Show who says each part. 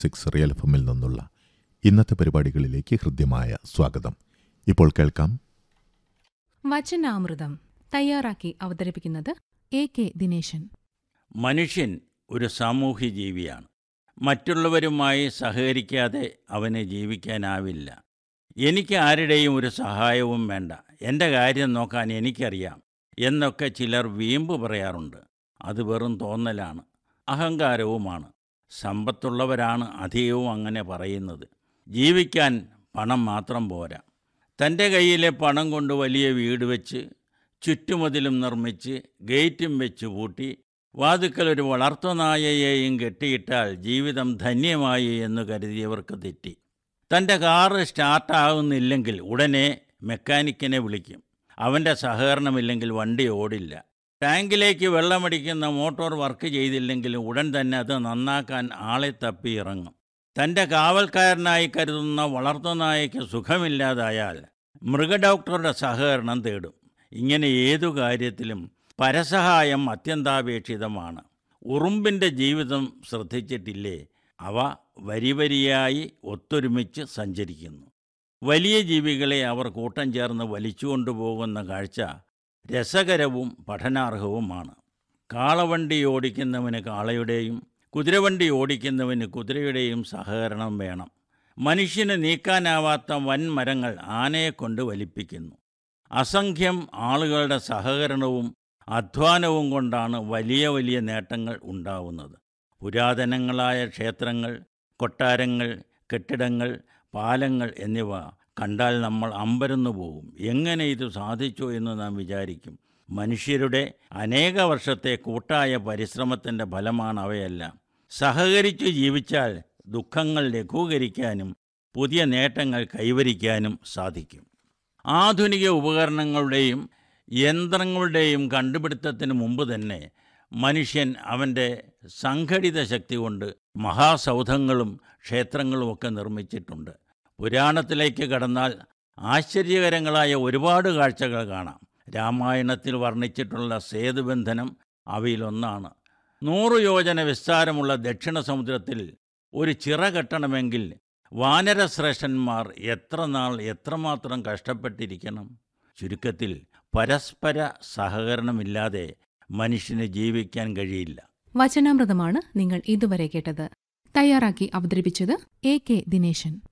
Speaker 1: six real എഫമിൽ നിന്നുള്ള ഇന്നത്തെ പരിപാടികളിലേക്ക് ഹൃദ്യമായ സ്വാഗതം ഇപ്പോൾ കേൾക്കാം
Speaker 2: വചനാമൃതം തയ്യാറാക്കി അവതരിപ്പിക്കുന്നത് എ കെ ദിനേശൻ
Speaker 3: മനുഷ്യൻ ഒരു സാമൂഹ്യ ജീവിയാണ് മറ്റുള്ളവരുമായി സഹകരിക്കാതെ അവന് ജീവിക്കാനാവില്ല എനിക്ക് ആരുടെയും ഒരു സഹായവും വേണ്ട എൻ്റെ കാര്യം നോക്കാൻ എനിക്കറിയാം എന്നൊക്കെ ചിലർ വീമ്പ് പറയാറുണ്ട് അത് വെറും തോന്നലാണ് അഹങ്കാരവുമാണ് സമ്പത്തുള്ളവരാണ് അധികവും അങ്ങനെ പറയുന്നത് ജീവിക്കാൻ പണം മാത്രം പോരാ തൻ്റെ കയ്യിലെ പണം കൊണ്ട് വലിയ വീട് വെച്ച് ചുറ്റുമതിലും നിർമ്മിച്ച് ഗേറ്റും വെച്ച് പൂട്ടി വാതുക്കൽ ഒരു വളർത്തുനായയെയും കെട്ടിയിട്ടാൽ ജീവിതം ധന്യമായി എന്ന് കരുതിയവർക്ക് തെറ്റി തൻ്റെ കാറ് സ്റ്റാർട്ടാകുന്നില്ലെങ്കിൽ ഉടനെ മെക്കാനിക്കിനെ വിളിക്കും അവൻ്റെ സഹകരണമില്ലെങ്കിൽ വണ്ടി ഓടില്ല ടാങ്കിലേക്ക് വെള്ളമടിക്കുന്ന മോട്ടോർ വർക്ക് ചെയ്തില്ലെങ്കിൽ ഉടൻ തന്നെ അത് നന്നാക്കാൻ ആളെ തപ്പി ഇറങ്ങും തൻ്റെ കാവൽക്കാരനായി കരുതുന്ന വളർത്തുനായയ്ക്ക് സുഖമില്ലാതായാൽ മൃഗഡോക്ടറുടെ സഹകരണം തേടും ഇങ്ങനെ ഏതു കാര്യത്തിലും പരസഹായം അത്യന്താപേക്ഷിതമാണ് ഉറുമ്പിൻ്റെ ജീവിതം ശ്രദ്ധിച്ചിട്ടില്ലേ അവ വരിവരിയായി ഒത്തൊരുമിച്ച് സഞ്ചരിക്കുന്നു വലിയ ജീവികളെ അവർ കൂട്ടം ചേർന്ന് വലിച്ചുകൊണ്ടുപോകുന്ന കാഴ്ച രസകരവും പഠനാർഹവുമാണ് കാളവണ്ടി ഓടിക്കുന്നവന് കാളയുടെയും കുതിരവണ്ടി ഓടിക്കുന്നവന് കുതിരയുടെയും സഹകരണം വേണം മനുഷ്യന് നീക്കാനാവാത്ത വൻമരങ്ങൾ ആനയെക്കൊണ്ട് വലിപ്പിക്കുന്നു അസംഖ്യം ആളുകളുടെ സഹകരണവും അധ്വാനവും കൊണ്ടാണ് വലിയ വലിയ നേട്ടങ്ങൾ ഉണ്ടാവുന്നത് പുരാതനങ്ങളായ ക്ഷേത്രങ്ങൾ കൊട്ടാരങ്ങൾ കെട്ടിടങ്ങൾ പാലങ്ങൾ എന്നിവ കണ്ടാൽ നമ്മൾ അമ്പരന്നു പോകും എങ്ങനെ ഇത് സാധിച്ചു എന്ന് നാം വിചാരിക്കും മനുഷ്യരുടെ അനേക വർഷത്തെ കൂട്ടായ പരിശ്രമത്തിൻ്റെ ഫലമാണ് അവയെല്ലാം സഹകരിച്ചു ജീവിച്ചാൽ ദുഃഖങ്ങൾ ലഘൂകരിക്കാനും പുതിയ നേട്ടങ്ങൾ കൈവരിക്കാനും സാധിക്കും ആധുനിക ഉപകരണങ്ങളുടെയും യന്ത്രങ്ങളുടെയും കണ്ടുപിടുത്തത്തിന് മുമ്പ് തന്നെ മനുഷ്യൻ അവൻ്റെ സംഘടിത ശക്തി കൊണ്ട് മഹാസൗധങ്ങളും ക്ഷേത്രങ്ങളുമൊക്കെ നിർമ്മിച്ചിട്ടുണ്ട് പുരാണത്തിലേക്ക് കടന്നാൽ ആശ്ചര്യകരങ്ങളായ ഒരുപാട് കാഴ്ചകൾ കാണാം രാമായണത്തിൽ വർണ്ണിച്ചിട്ടുള്ള സേതുബന്ധനം അവയിലൊന്നാണ് നൂറ് യോജന വിസ്താരമുള്ള ദക്ഷിണ സമുദ്രത്തിൽ ഒരു ചിറ കെട്ടണമെങ്കിൽ വാനരശ്രേഷ്ഠന്മാർ എത്ര നാൾ എത്രമാത്രം കഷ്ടപ്പെട്ടിരിക്കണം ചുരുക്കത്തിൽ പരസ്പര സഹകരണമില്ലാതെ മനുഷ്യന് ജീവിക്കാൻ കഴിയില്ല
Speaker 2: വചനാമൃതമാണ് നിങ്ങൾ ഇതുവരെ കേട്ടത് തയ്യാറാക്കി അവതരിപ്പിച്ചത് എ കെ ദിനേശൻ